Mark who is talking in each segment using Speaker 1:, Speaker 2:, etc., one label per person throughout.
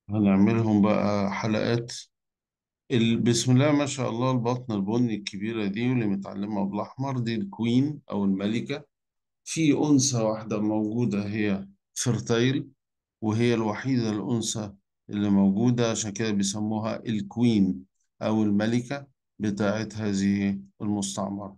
Speaker 1: هنعملهم بقى حلقات ال- بسم الله ما شاء الله البطن البني الكبيرة دي واللي متعلمة بالأحمر دي الكوين أو الملكة في أنثى واحدة موجودة هي فرتيل وهي الوحيدة الأنثى اللي موجودة عشان كده بيسموها الكوين أو الملكة بتاعت هذه المستعمرة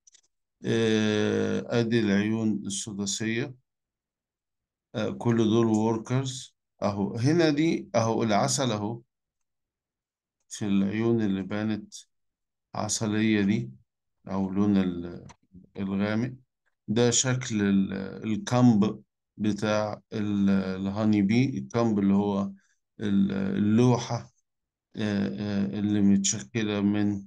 Speaker 1: آه، أدي العيون السداسية آه، كل دول وركرز أهو هنا دي أهو العسل أهو في العيون اللي بانت عسلية دي أو لون ال- الغامق ده شكل ال- الكامب بتاع ال- الهاني بي الكامب اللي هو ال- اللوحة آه، آه، اللي متشكلة من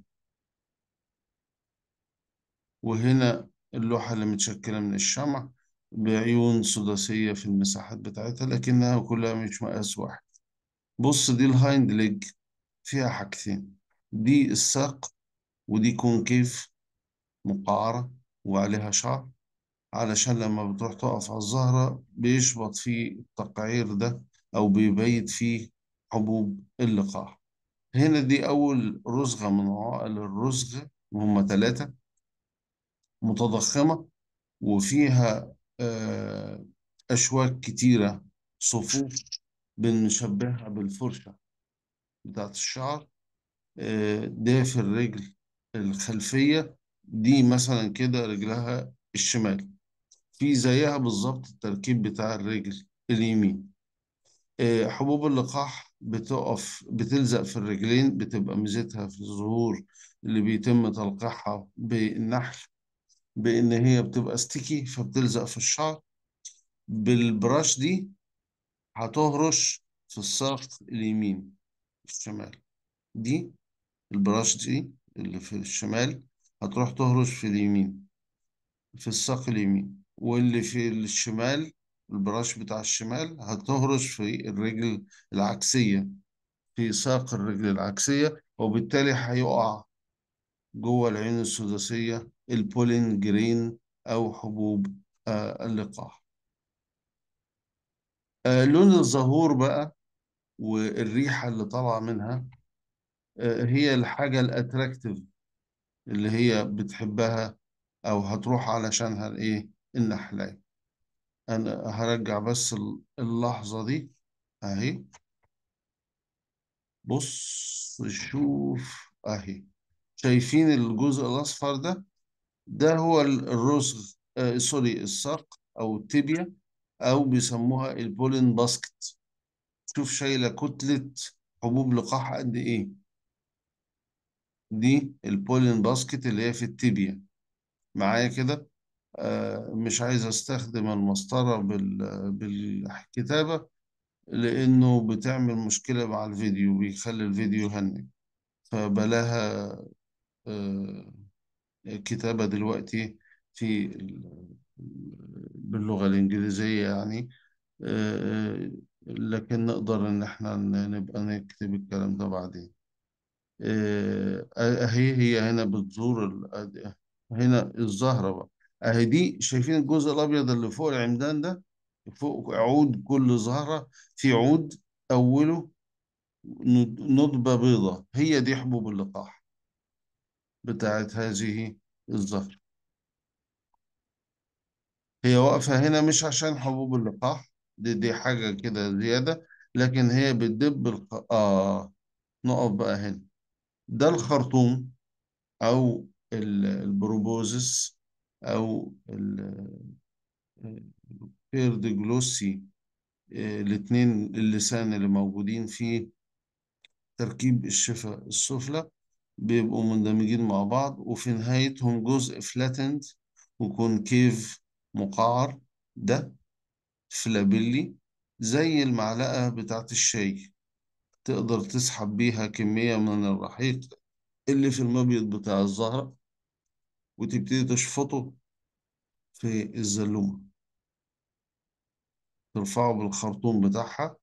Speaker 1: وهنا اللوحة اللي متشكلة من الشمع بعيون سداسية في المساحات بتاعتها لكنها كلها مش مقاس واحد بص دي الهايند ليج فيها حاجتين دي الساق ودي كونكيف مقعرة وعليها شعر علشان لما بتروح تقف على الزهرة بيشبط فيه التقعير ده أو بيبيت فيه حبوب اللقاح هنا دي أول رزغة من عوائل الرزغ وهم ثلاثة متضخمة وفيها آه، أشواك كتيرة صفوف بنشبهها بالفرشة بتاعت الشعر آه، ده في الرجل الخلفية دي مثلا كده رجلها الشمال في زيها بالظبط التركيب بتاع الرجل اليمين آه، حبوب اللقاح بتقف بتلزق في الرجلين بتبقى ميزتها في الظهور اللي بيتم تلقيحها بالنحل بإن هي بتبقى ستيكي فبتلزق في الشعر بالبراش دي هتهرش في الساق اليمين الشمال دي البراش دي اللي في الشمال هتروح تهرش في اليمين في الساق اليمين واللي في الشمال البراش بتاع الشمال هتهرش في الرجل العكسية في ساق الرجل العكسية وبالتالي هيقع جوه العين السداسية البولين جرين أو حبوب آه اللقاح آه لون الزهور بقى والريحة اللي طالعة منها آه هي الحاجة الأتراكتيف اللي هي بتحبها أو هتروح علشانها الإيه النحلة أنا هرجع بس اللحظة دي أهي بص شوف أهي شايفين الجزء الأصفر ده ده هو ال- الرسغ آه سوري الساق أو التibia أو بيسموها البولين باسكت شوف شايلة كتلة حبوب لقاح قد إيه دي البولين باسكت اللي هي في التibia معايا كده آه مش عايز أستخدم المسطرة بال بالكتابة لأنه بتعمل مشكلة مع الفيديو بيخلي الفيديو يهنج فبلاها آه، كتابة دلوقتي في ال- باللغة الإنجليزية يعني آه، لكن نقدر إن إحنا ن- نبقى نكتب الكلام ده بعدين آه، أهي هي هنا بتزور ال- هنا الزهرة بقى أهي دي شايفين الجزء الأبيض اللي فوق العمدان ده فوق عود كل زهرة في عود أوله ند- ندبة بيضة هي دي حبوب اللقاح بتاعت هذه الزهرة هي واقفة هنا مش عشان حبوب اللقاح دي, دي حاجة كده زيادة لكن هي بتدب الق... آه نقف بقى هنا ده الخرطوم أو ال- البروبوزس أو البيرد جلوسي الاتنين اللسان اللي موجودين في تركيب الشفة السفلى بيبقوا مندمجين مع بعض وفي نهايتهم جزء فلاتند وكونكيف مقعر ده فلابيلي زي المعلقة بتاعت الشاي تقدر تسحب بيها كمية من الرحيق اللي في المبيض بتاع الزهرة وتبتدي تشفطه في الزلومة ترفعه بالخرطوم بتاعها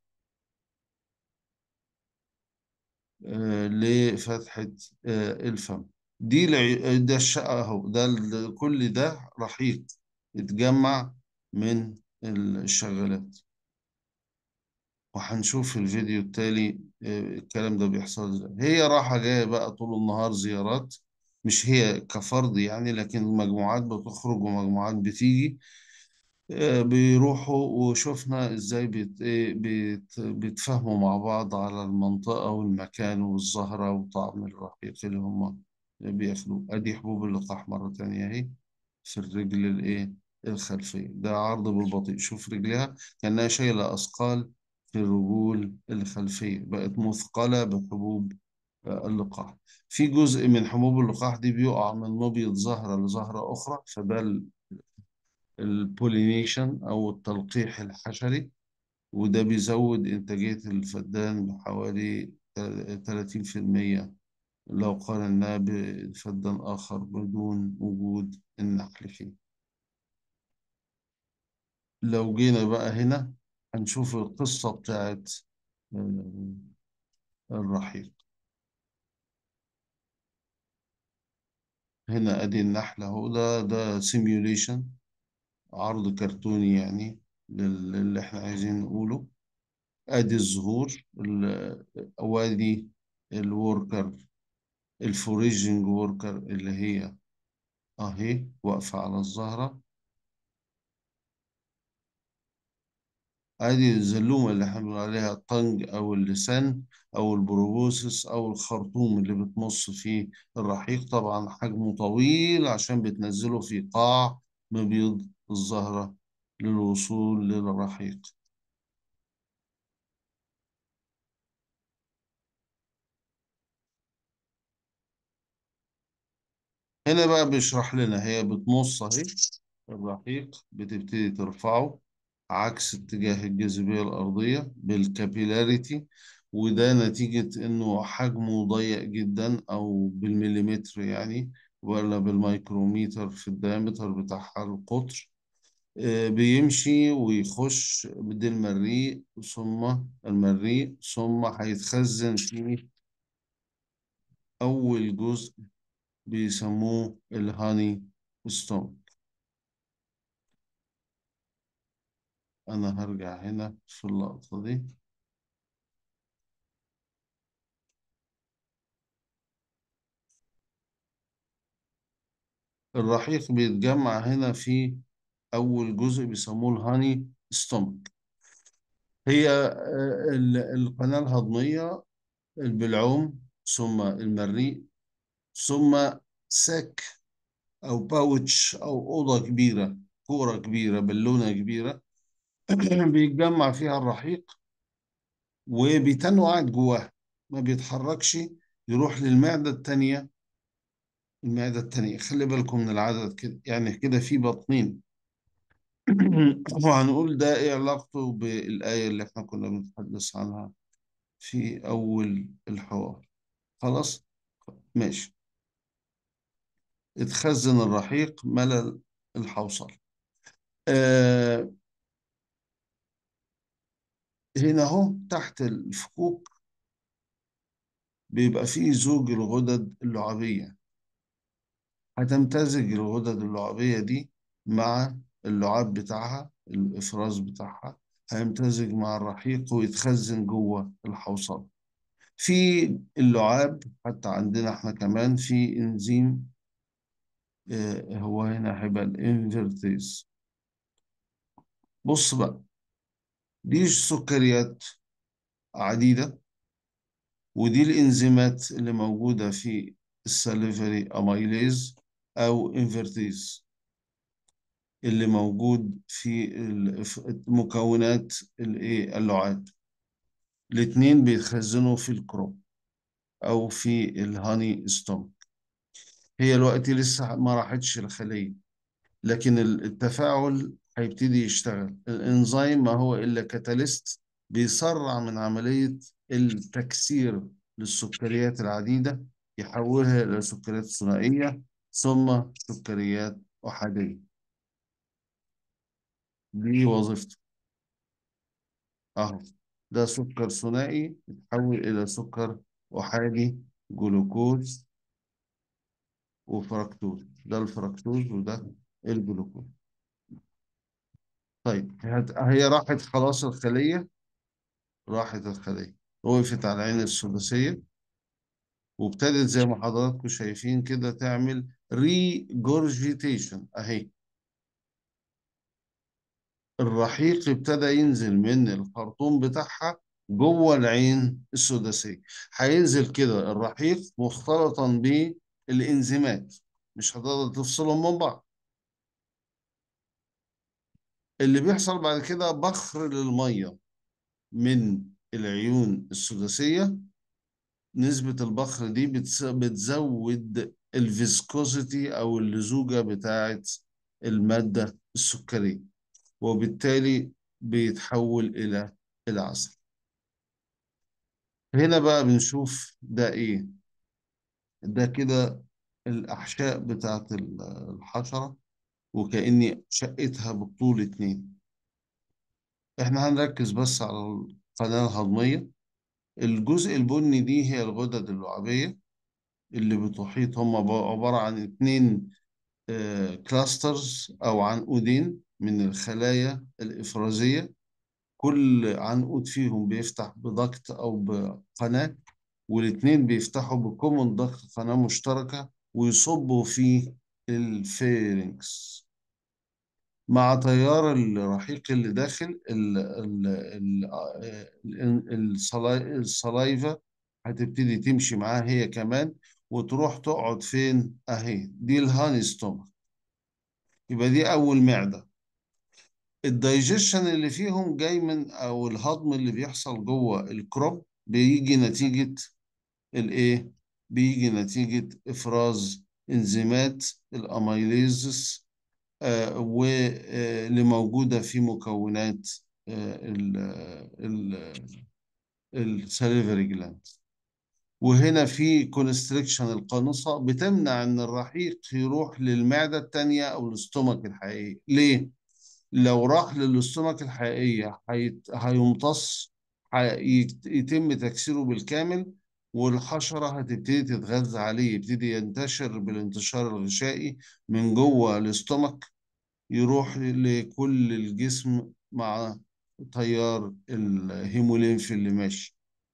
Speaker 1: آه لفتحة آه الفم دي الع... ده الشقة اهو ده ال- كل ده رحيق اتجمع من الشغالات وهنشوف في الفيديو التالي آه، الكلام ده بيحصل ازاي هي راحة جاية بقى طول النهار زيارات مش هي كفرد يعني لكن مجموعات بتخرج ومجموعات بتيجي آه، بيروحوا وشفنا ازاي بيت إيه بيت بيتفاهموا مع بعض على المنطقة والمكان والزهرة وطعم الرحيق اللي هم بياكلوه ادي حبوب اللقاح مرة تانية اهي في الرجل الايه الخلفية ده عرض بالبطيء شوف رجلها كأنها شايلة أثقال في الرجول الخلفية بقت مثقلة بحبوب آه، اللقاح في جزء من حبوب اللقاح دي بيقع من مبيض زهرة لزهرة أخرى فده البولينيشن أو التلقيح الحشري وده بيزود إنتاجية الفدان بحوالي 30% لو قارناه بفدان آخر بدون وجود النحل فيه لو جينا بقى هنا هنشوف القصة بتاعت آه، الرحيق هنا أدي النحل أهو ده ده سيميوليشن عرض كرتوني يعني لل- للي احنا عايزين نقوله ادي الزهور ال- وادي الوركر الفوريجنج وركر اللي هي اهي واقفة على الزهرة ادي الزلومة اللي احنا بنقول عليها الطنج او اللسان او البروبوسس او الخرطوم اللي بتمص فيه الرحيق طبعا حجمه طويل عشان بتنزله في قاع مبيض الزهرة للوصول للرحيق هنا بقى بيشرح لنا هي بتمص اهي الرحيق بتبتدي ترفعه عكس اتجاه الجاذبية الأرضية بالكابيلاريتي وده نتيجة إنه حجمه ضيق جدا أو بالمليمتر يعني ولا بالميكروميتر في الدايمتر بتاعها القطر آه، بيمشي ويخش بدي المريء ثم المريء ثم هيتخزن في أول جزء بيسموه الهاني ستون أنا هرجع هنا في اللقطة دي الرحيق بيتجمع هنا في أول جزء بيسموه الهاني ستومك هي آه، ال- القناة الهضمية البلعوم ثم المريء ثم ساك أو باوتش أو أوضة كبيرة كورة كبيرة بالونة كبيرة بيتجمع فيها الرحيق وبيتنوا قاعد جواه ما بيتحركش يروح للمعدة التانية المعدة التانية خلي بالكم من العدد كده يعني كده في بطنين وهنقول ده ايه علاقته بالآية اللي احنا كنا بنتحدث عنها في أول الحوار خلاص ماشي اتخزن الرحيق ملل الحوصل آه هنا اهو تحت الفكوك بيبقى فيه زوج الغدد اللعابية هتمتزج الغدد اللعابية دي مع اللعاب بتاعها الإفراز بتاعها هيمتزج مع الرحيق ويتخزن جوه الحوصلة في اللعاب حتى عندنا احنا كمان في انزيم آه، هو هنا هيبقى الانفرتيز بص بقى دي سكريات عديدة ودي الانزيمات اللي موجودة في الساليفري اميليز او انفرتيز اللي موجود في ال- في مكونات الايه اللعاب الاتنين بيتخزنوا في الكروب او في الهاني ستوم هي الوقت لسه ما راحتش الخلية لكن ال- التفاعل هيبتدي يشتغل الانزيم ما هو إلا كاتاليست بيسرع من عملية التكسير للسكريات العديدة يحولها إلى سكريات ثنائية ثم سكريات أحادية دي وظيفته أهو ده سكر ثنائي يتحول إلى سكر أحادي جلوكوز وفركتوز ده الفركتوز وده الجلوكوز طيب هت- هي راحت خلاص الخلية راحت الخلية وقفت على العين السداسية وابتدت زي ما حضراتكم شايفين كده تعمل ريجورجيتيشن اهي الرحيق ابتدى ينزل من الخرطوم بتاعها جوه العين السداسية هينزل كده الرحيق مختلطا بالإنزيمات مش هتقدر تفصلهم من بعض اللي بيحصل بعد كده بخر للمية من العيون السداسية نسبة البخر دي بتس- بتزود الفيسكوزيتي أو اللزوجة بتاعة المادة السكرية وبالتالي بيتحول إلى العسل هنا بقى بنشوف ده إيه ده كده الأحشاء بتاعة ال- الحشرة وكأني شقتها بالطول اتنين إحنا هنركز بس على القناة الهضمية الجزء البني دي هي الغدد اللعابية اللي بتحيط هم عبارة عن اتنين كلاسترز أو عنقودين من الخلايا الإفرازية كل عنقود فيهم بيفتح بدكت أو بقناة والاتنين بيفتحوا بكومن دكت قناة مشتركة ويصبوا في الفيرنكس مع تيار الرحيق اللي داخل ال ال ال ال الصلاي- الصلايفة هتبتدي تمشي معاه هي كمان وتروح تقعد فين اهي دي الهاني ستومك يبقى دي اول معدة الدايجيشن اللي فيهم جاي من او الهضم اللي بيحصل جوه الكروب بيجي نتيجة الايه بيجي نتيجة افراز انزيمات الاميليزس آه، واللي موجودة في مكونات الساليفري جلاند وهنا في كونستريكشن القانصة بتمنع ان الرحيق يروح للمعدة التانية او الاستومك الحقيقي ليه؟ لو راح للاستومك الحقيقية هيت- هيمتص هيت- يتم تكسيره بالكامل والحشرة هتبتدي تتغذى عليه يبتدي ينتشر بالانتشار الغشائي من جوه الاستومك يروح لكل الجسم مع تيار الهيمولينف اللي ماشي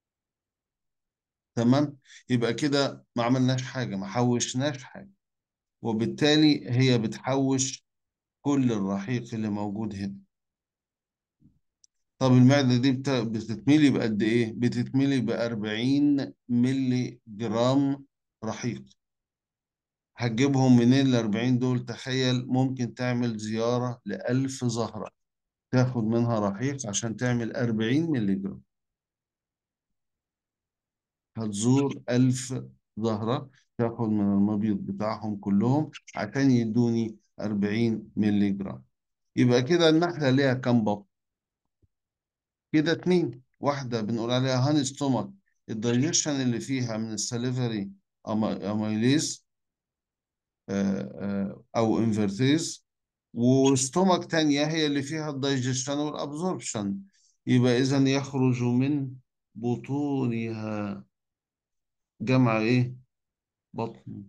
Speaker 1: تمام يبقى كده ما عملناش حاجة ما حوشناش حاجة وبالتالي هي بتحوش كل الرحيق اللي موجود هنا طب المعدة دي بت- بتتملي بقد إيه؟ بتتملي ب 40 ملي جرام رحيق هتجيبهم منين ال 40 دول؟ تخيل ممكن تعمل زيارة ل 1000 زهرة تاخد منها رحيق عشان تعمل 40 ملي جرام هتزور ألف زهرة تاخد من المبيض بتاعهم كلهم عشان يدوني 40 ملي جرام يبقى كده النحلة ليها كام بطن؟ كده اتنين واحدة بنقول عليها هاني ستومك الدايجيشن اللي فيها من السليفري أميليز أو انفرتيز وستومك تانية هي اللي فيها الدايجيشن والأبزوربشن يبقى إذا يخرج من بطونها جمع إيه؟ بطن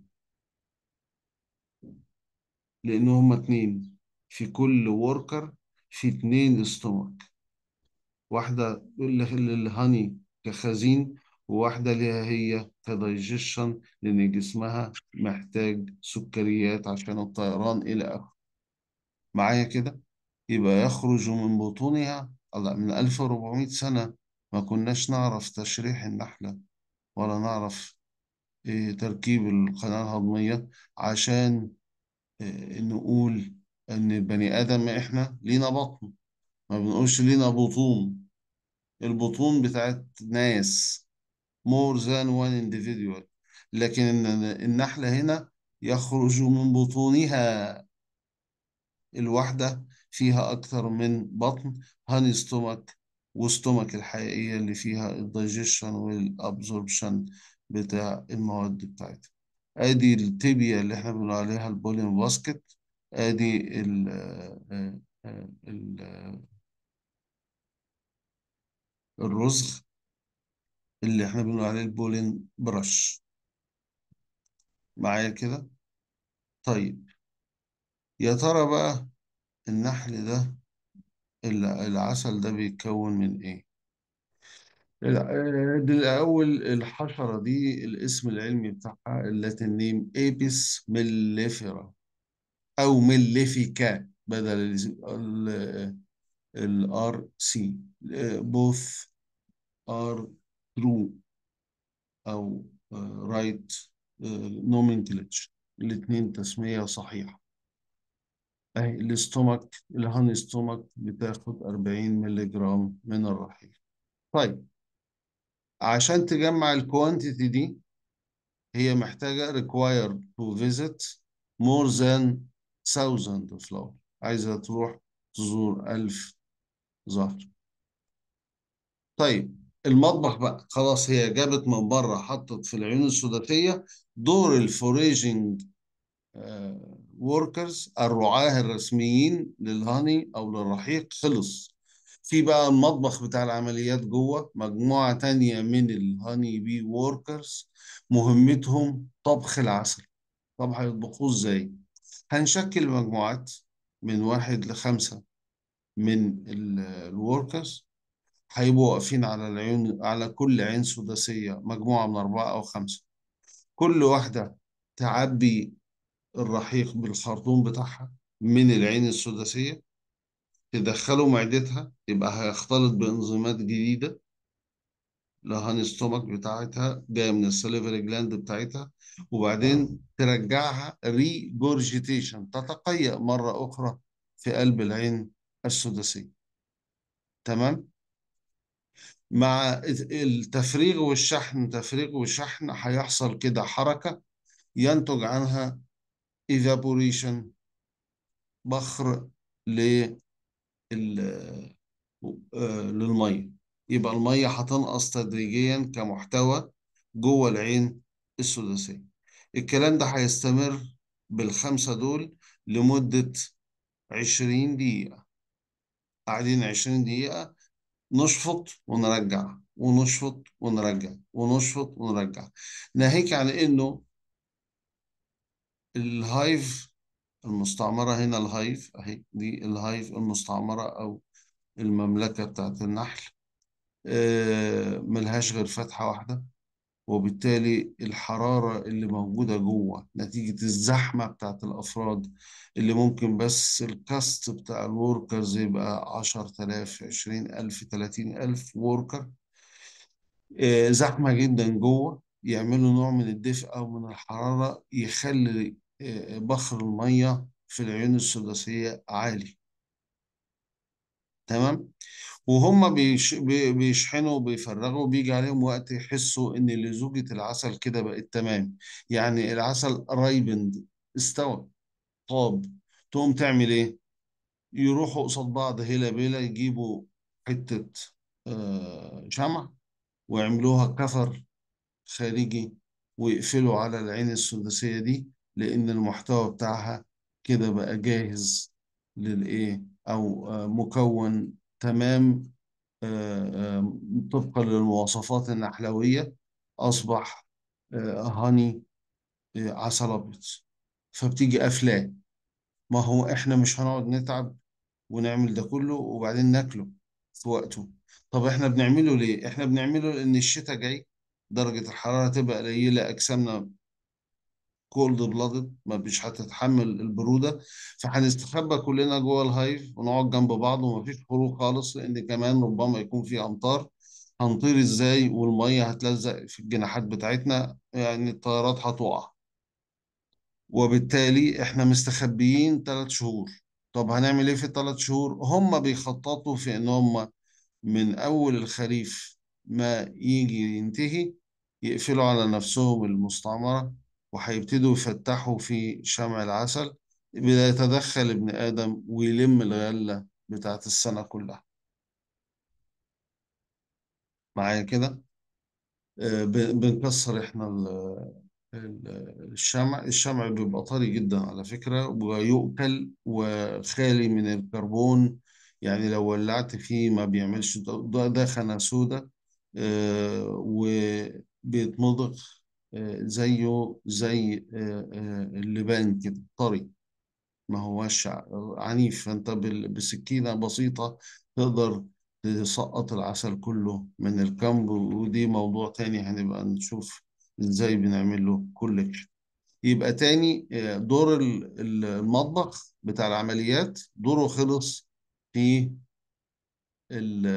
Speaker 1: لأن هما اتنين في كل وركر في اتنين استومك واحدة للهاني كخزين وواحدة ليها هي كدايجيشن لأن جسمها محتاج سكريات عشان الطيران إلى آخره معايا كده يبقى يخرج من بطونها الله من 1400 سنة ما كناش نعرف تشريح النحلة ولا نعرف إيه تركيب القناة الهضمية عشان إيه نقول إن البني آدم إحنا لينا بطن ما بنقولش لينا بطون البطون بتاعت ناس more than one individual لكن الن- النحلة هنا يخرج من بطونها الواحدة فيها أكثر من بطن هاني ستومك وستومك الحقيقية اللي فيها الدايجيشن والابزوربشن بتاع المواد بتاعتها ادي التibia اللي احنا بنقول عليها البولين باسكت ادي ال آه، آه، ال- آه، الرزغ اللي احنا بنقول عليه البولين برش معايا كده طيب يا ترى بقى النحل ده ال- العسل ده بيتكون من ايه الأول الحشرة دي الاسم العلمي بتاعها اللاتين نيم ايبس ميليفيرا أو ميليفيكا بدل الار سي both are true أو رايت nomenclature الاتنين تسمية صحيحة أهي الاستومك الهاني ستومك بتاخد 40 مللي جرام من الرحيق طيب عشان تجمع الكوانتيتي دي هي محتاجة required to visit more than thousand flower عايزة تروح تزور ألف زهر طيب المطبخ بقى خلاص هي جابت من بره حطت في العيون السداسية دور الفوريجنج وركرز الرعاة الرسميين للهاني أو للرحيق خلص في بقى المطبخ بتاع العمليات جوه مجموعة تانية من الهاني بي وركرز مهمتهم طبخ العسل طب هيطبخوه ازاي؟ هنشكل مجموعات من واحد لخمسة من الوركرز هيبقوا واقفين على العيون على كل عين سداسية مجموعة من أربعة أو خمسة كل واحدة تعبي الرحيق بالخرطوم بتاعها من العين السداسية تدخله معدتها يبقى هيختلط بانزيمات جديدة الهاني ستومك بتاعتها جاية من السليفري جلاند بتاعتها وبعدين ترجعها ريجورجيتيشن تتقيأ مرة أخرى في قلب العين السداسية تمام مع التفريغ والشحن تفريغ وشحن هيحصل كده حركة ينتج عنها evaporation بخر لل للمية يبقى المية هتنقص تدريجيا كمحتوى جوه العين السداسية الكلام ده هيستمر بالخمسة دول لمدة عشرين دقيقة قاعدين عشرين دقيقة نشفط ونرجع ونشفط ونرجع ونشفط ونرجع ناهيك عن انه الهايف المستعمرة هنا الهايف اهي دي الهايف المستعمرة او المملكة بتاعت النحل آه، ملهاش غير فتحة واحدة وبالتالي الحرارة اللي موجودة جوه نتيجة الزحمة بتاعت الأفراد اللي ممكن بس الكاست بتاع الوركرز يبقى عشر تلاف عشرين ألف تلاتين ألف وركر آه، زحمة جدا جوه يعملوا نوع من الدفء أو من الحرارة يخلي آه، بخر المية في العيون السداسية عالي تمام وهم بيش بي- بيشحنوا وبيفرغوا بيجي عليهم وقت يحسوا ان لزوجة العسل كده بقت تمام يعني العسل رايبند استوى طاب تقوم تعمل ايه يروحوا قصاد بعض هيلا بيلا يجيبوا حتة آه، شمع ويعملوها كفر خارجي ويقفلوا على العين السداسية دي لأن المحتوى بتاعها كده بقى جاهز للإيه أو آه، مكون تمام آه، آه، طبقا للمواصفات النحلوية أصبح آه، هاني آه، عسل أبيض فبتيجي قافلاه ما هو إحنا مش هنقعد نتعب ونعمل ده كله وبعدين ناكله في وقته طب إحنا بنعمله ليه؟ إحنا بنعمله لأن الشتاء جاي درجة الحرارة تبقى قليلة أجسامنا كولد بلادد ما مش هتتحمل البرودة فهنستخبى كلنا جوه الهايف ونقعد جنب بعض ومفيش خروج خالص لأن كمان ربما يكون في أمطار هنطير ازاي والمية هتلزق في الجناحات بتاعتنا يعني الطيارات هتقع وبالتالي احنا مستخبيين ثلاث شهور طب هنعمل ايه في الثلاث شهور هم بيخططوا في ان هم من اول الخريف ما يجي ينتهي يقفلوا على نفسهم المستعمرة وهيبتدوا يفتحوا في شمع العسل بيتدخل ابن آدم ويلم الغلة بتاعت السنة كلها معايا كده آه، ب- بنكسر احنا ال- ال- الشمع الشمع بيبقى طري جدا على فكرة ويؤكل وخالي من الكربون يعني لو ولعت فيه ما بيعملش ده ده خانة سودة آه، وبيتمضغ آه، زيه زي آه، آه، اللبان كده طري ما هوش عنيف فانت بال- بسكينة بسيطة تقدر تسقط العسل كله من الكامب ودي موضوع تاني هنبقى نشوف ازاي بنعمل له كولكشن يبقى تاني آه، دور ال- ال- المطبخ بتاع العمليات دوره خلص في ال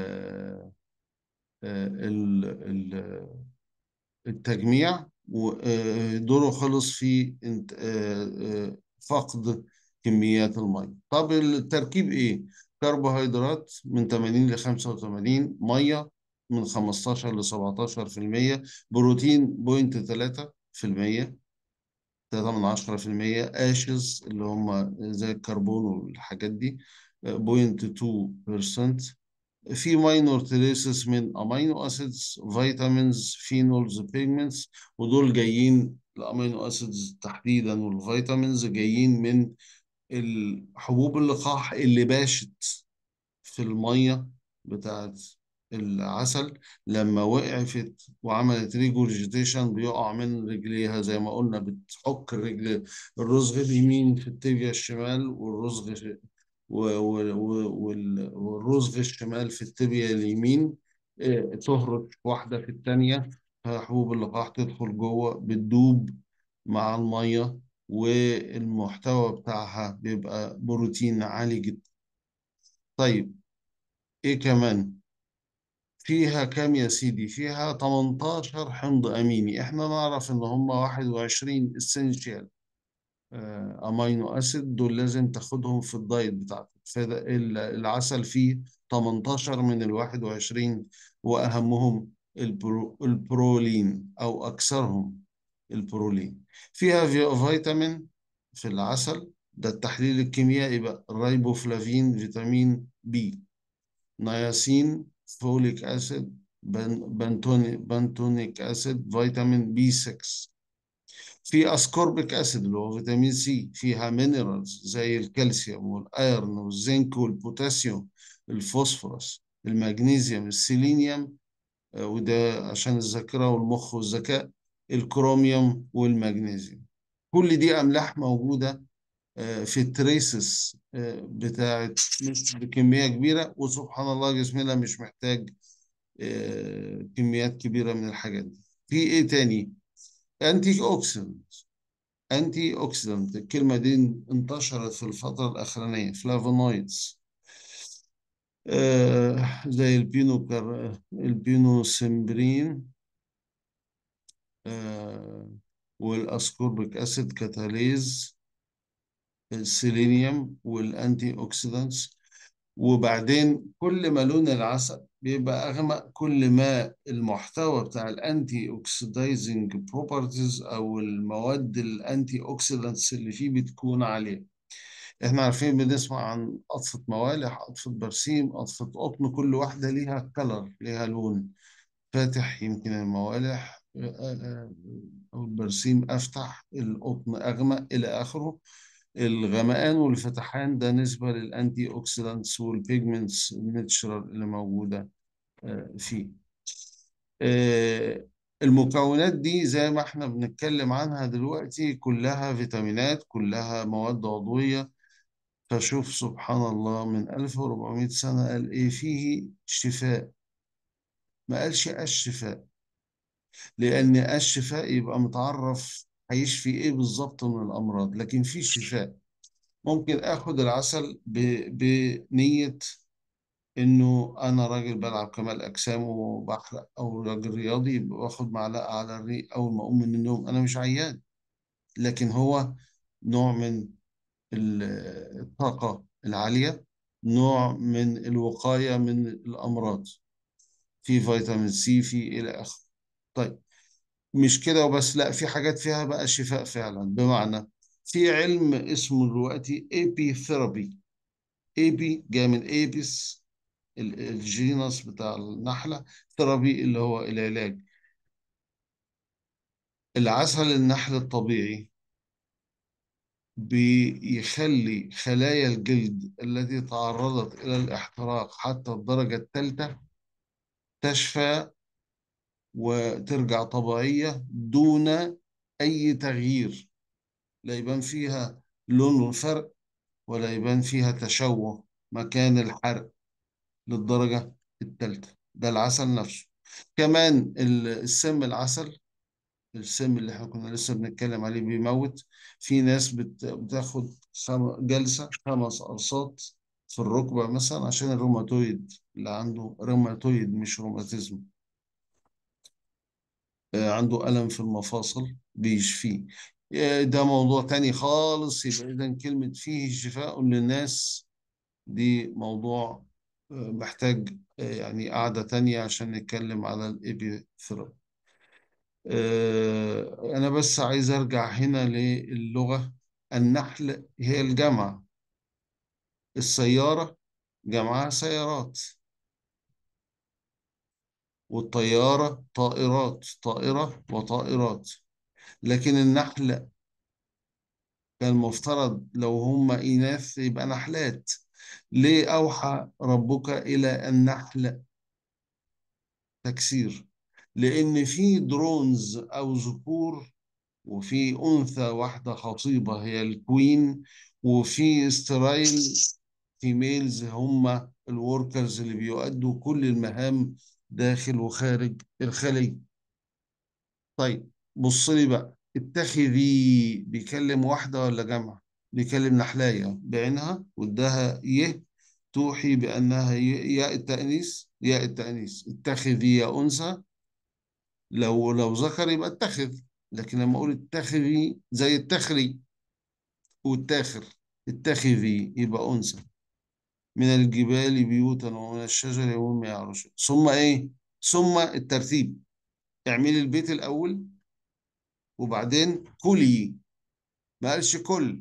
Speaker 1: ال ال التجميع ودوره خلص في انت- آه، آه، فقد كميات المية طب التركيب ايه؟ كربوهيدرات من 80 ل 85 مية من 15 ل 17% بروتين بوينت 3% 3 من 10% اشز اللي هم زي الكربون والحاجات دي بوينت 2% في ماينور تريسز من امينو اسيدز فيتامينز فينولز بيجمنتس ودول جايين الامينو اسيدز تحديدا والفيتامينز جايين من الحبوب اللقاح اللي باشت في الميه بتاعت العسل لما وقفت وعملت ريجورجيتيشن بيقع من رجليها زي ما قلنا بتحك الرجل الرزغ اليمين في التibia الشمال والرزغ و- و- و- وال- والرزغ الشمال في التibia اليمين آه، تهرش واحدة في التانية فحبوب اللقاح تدخل جوه بتدوب مع المية والمحتوى بتاعها بيبقى بروتين عالي جدا طيب ايه كمان فيها كام يا سيدي فيها 18 حمض اميني احنا نعرف ان هم 21 اسينشال امينو اسيد دول لازم تاخدهم في الدايت بتاعتك فالعسل فيه 18 من ال 21 واهمهم البرو البرولين او اكثرهم البرولين فيها في- فيتامين في العسل ده التحليل الكيميائي بقى الريبوفلافين فيتامين بي نياسين فوليك اسيد بن بنتوني بنتونيك اسيد فيتامين بي 6 في اسكوربيك اسيد اللي هو فيتامين سي فيها مينرالز زي الكالسيوم والايرون والزنك والبوتاسيوم الفوسفورس المغنيسيوم السيلينيوم آه، وده عشان الذاكرة والمخ والذكاء الكروميوم والمغنيسيوم كل دي أملاح موجودة آه، في التريسس آه، بتاعت مش بكمية كبيرة وسبحان الله جسمنا مش محتاج آه، كميات كبيرة من الحاجات دي في ايه تاني انتي اوكسيدنت انتي اوكسيدنت الكلمة دي انتشرت في الفترة الأخرانية فلافونويدز آه زي البينو كار... البينوسمبرين آه والاسكوربيك اسيد كاتاليز السيلينيوم والانتي اوكسيدانتس وبعدين كل ما لون العسل بيبقى اغمق كل ما المحتوى بتاع الانتي اوكسيدايزنج بروبرتيز او المواد الانتي اوكسيدانتس اللي فيه بتكون عاليه احنا عارفين بنسمع عن قطفة موالح قطفة برسيم قطفة قطن كل واحدة ليها كلر ليها لون فاتح يمكن الموالح آه، آه، أو البرسيم أفتح القطن أغمق إلى آخره الغمقان والفتحان ده نسبة للأنتي أوكسيدانتس والبيجمنتس الناتشرال اللي موجودة آه، فيه آه، المكونات دي زي ما احنا بنتكلم عنها دلوقتي كلها فيتامينات كلها مواد عضوية فشوف سبحان الله من 1400 سنة قال إيه فيه شفاء ما قالش الشفاء لأن الشفاء يبقى متعرف هيشفي إيه بالظبط من الأمراض لكن في شفاء ممكن آخد العسل ب... بنية إنه أنا راجل بلعب كمال أجسام وبحرق أو راجل رياضي باخد معلقة على الريق أول ما أقوم من النوم أنا مش عيان لكن هو نوع من ال- الطاقة العالية نوع من الوقاية من الأمراض في فيتامين سي في إلى آخره طيب مش كده وبس لا في حاجات فيها بقى شفاء فعلا بمعنى في علم اسمه دلوقتي ايبي ثيرابي ايبي جاي من ايبس ال- الجينس بتاع النحلة ثيرابي اللي هو العلاج العسل النحل الطبيعي بيخلي خلايا الجلد التي تعرضت إلى الاحتراق حتى الدرجة الثالثة تشفى وترجع طبيعية دون أي تغيير لا يبان فيها لون فرق ولا يبان فيها تشوه مكان الحرق للدرجة التالتة ده العسل نفسه كمان ال- السم العسل السم اللي احنا كنا لسه بنتكلم عليه بيموت في ناس بت- بتاخد خم- جلسة خمس أقساط في الركبة مثلا عشان الروماتويد اللي عنده روماتويد مش روماتيزم آه، عنده ألم في المفاصل بيشفيه آه، ده موضوع تاني خالص يبقى إذا كلمة فيه شفاء للناس دي موضوع آه، محتاج آه، يعني قعدة تانية عشان نتكلم على الإبيثيرابي آه، أنا بس عايز أرجع هنا للغة النحل هي الجمع السيارة جمعها سيارات والطيارة طائرات طائرة وطائرات لكن النحل كان المفترض لو هم إناث يبقى نحلات ليه أوحى ربك إلى النحل تكسير لأن في درونز أو ذكور وفي أنثى واحدة خطيبة هي الكوين وفي استرايل فيميلز هم الوركرز اللي بيؤدوا كل المهام داخل وخارج الخلية طيب بص لي بقى اتخذي بيكلم واحدة ولا جمع بيكلم نحلاية بعينها واداها يه توحي بأنها ي- ياء التأنيث ياء التأنيث اتخذي يا أنثى لو لو ذكر يبقى اتخذ لكن لما اقول اتخذي زي التخري والتاخر اتخذي يبقى انثى من الجبال بيوتا ومن الشجر ومما يعرشون ثم ايه ثم الترتيب اعملي البيت الاول وبعدين كلي ما قالش كل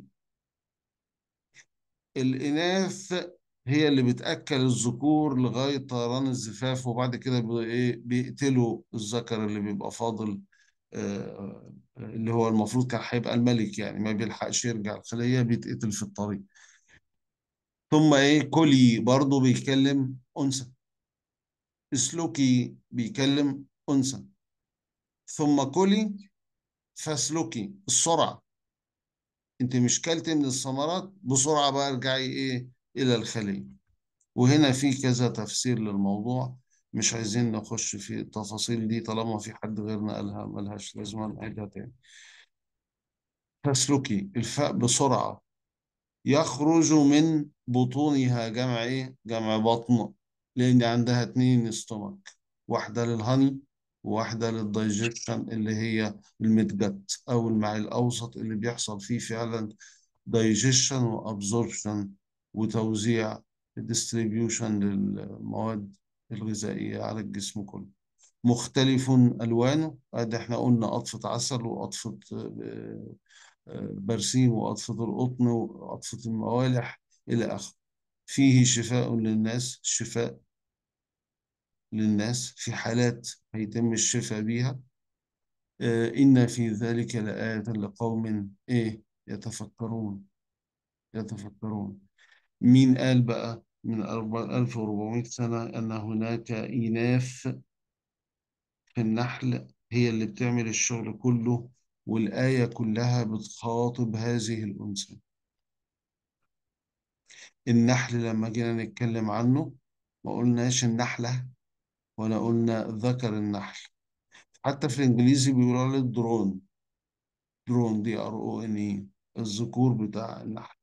Speaker 1: الاناث هي اللي بتاكل الذكور لغايه طيران الزفاف وبعد كده بي- ايه بيقتلوا الذكر اللي بيبقى فاضل آه، آه، اللي هو المفروض كان هيبقى الملك يعني ما بيلحقش يرجع الخلية بيتقتل في الطريق ثم ايه كلي برضه بيتكلم أنثى اسلكي بيكلم أنثى ثم كلي فاسلكي السرعة انت مش كلت من الثمرات بسرعة بقى ارجعي ايه إلى الخلية وهنا في كذا تفسير للموضوع مش عايزين نخش في التفاصيل دي طالما في حد غيرنا قالها ملهاش لازمة نعيدها تاني فاسلكي الفاء بسرعة يخرج من بطونها جمع ايه؟ جمع بطن لأن عندها اتنين استومك واحدة للهني وواحدة للدايجيشن اللي هي الميدجت أو المعي الأوسط اللي بيحصل فيه فعلا دايجيشن وابزوربشن وتوزيع ديستريبيوشن للمواد الغذائية على الجسم كله مختلف ألوانه ادي احنا قلنا قطفة عسل وقطفة آه، آه، برسيم وقطفة القطن وقطفة الموالح إلى آخره فيه شفاء للناس شفاء للناس في حالات هيتم الشفاء بيها آه، إن في ذلك لآية لقوم إيه يتفكرون يتفكرون مين قال بقى من 1400 سنة أن هناك إناث في النحل هي اللي بتعمل الشغل كله والآية كلها بتخاطب هذه الأنثى النحل لما جينا نتكلم عنه ما قلناش النحلة ولا قلنا ذكر النحل حتى في الإنجليزي بيقولوا عليه الدرون درون دي ار او ان اي الذكور بتاع النحل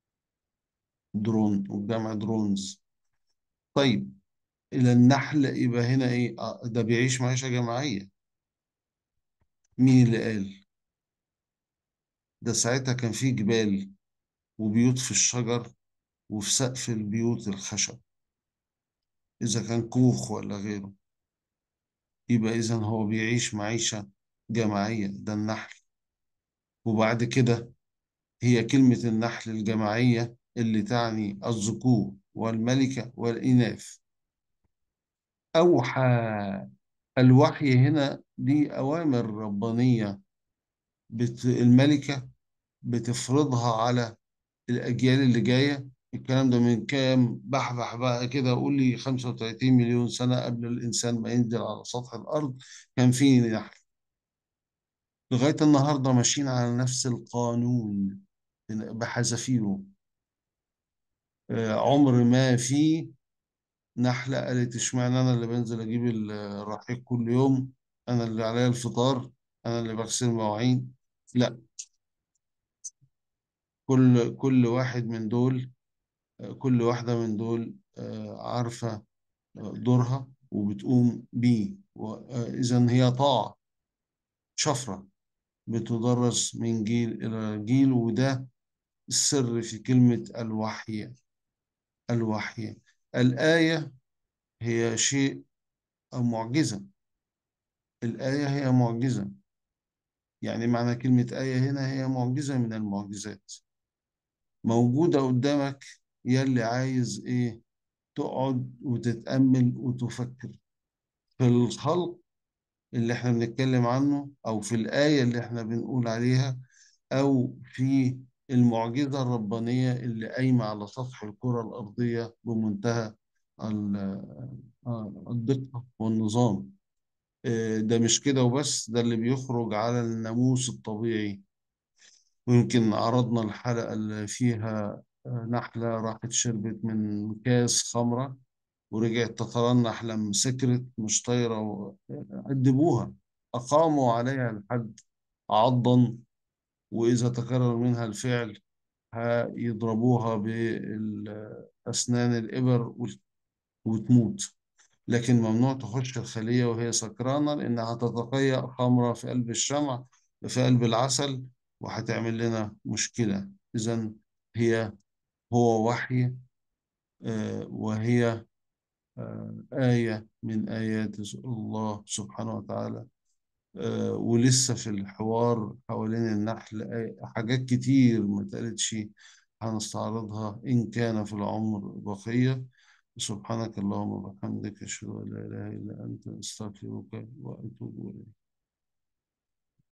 Speaker 1: درون والجمع درونز طيب إلى النحل يبقى هنا إيه آه، ده بيعيش معيشة جماعية مين اللي قال ده ساعتها كان في جبال وبيوت في الشجر وفي سقف البيوت الخشب إذا كان كوخ ولا غيره يبقى إذا هو بيعيش معيشة جماعية ده النحل وبعد كده هي كلمة النحل الجماعية اللي تعني الذكور والملكة والإناث أوحى الوحي هنا دي أوامر ربانية بت الملكة بتفرضها على الأجيال اللي جاية الكلام ده من كام بحبح بقى كده قول لي 35 مليون سنة قبل الإنسان ما ينزل على سطح الأرض كان في نحل لغاية النهاردة ماشيين على نفس القانون بحذافيره آه، عمر ما في نحلة قالت اشمعنى أنا اللي بنزل أجيب الرحيق كل يوم أنا اللي عليا الفطار أنا اللي بغسل المواعين لا كل كل واحد من دول كل واحدة من دول آه، عارفة دورها وبتقوم بيه إذا هي طاعة شفرة بتدرس من جيل إلى جيل وده السر في كلمة الوحي الوحي الآية هي شيء أو معجزة الآية هي معجزة يعني معنى كلمة آية هنا هي معجزة من المعجزات موجودة قدامك يلي عايز إيه تقعد وتتأمل وتفكر في الخلق اللي احنا بنتكلم عنه أو في الآية اللي احنا بنقول عليها أو في المعجزة الربانية اللي قايمة على سطح الكرة الأرضية بمنتهى ال- آه، الدقة والنظام آه، ده مش كده وبس ده اللي بيخرج على الناموس الطبيعي ويمكن عرضنا الحلقة اللي فيها آه، نحلة راحت شربت من كاس خمرة ورجعت تترنح لما سكرت مش طايرة و- أدبوها أقاموا عليها الحد عضا وإذا تكرر منها الفعل هيضربوها بأسنان الإبر وتموت لكن ممنوع تخش الخلية وهي سكرانة لأنها هتتقيأ خمرة في قلب الشمع في قلب العسل وهتعمل لنا مشكلة إذا هي هو وحي آه، وهي آه، آية من آيات الله سبحانه وتعالى آه، ولسه في الحوار حوالين النحل آي- حاجات كتير ما اتقالتش هنستعرضها إن كان في العمر بقية سبحانك اللهم وبحمدك أشهد أن لا إله إلا أنت أستغفرك وأتوب إليك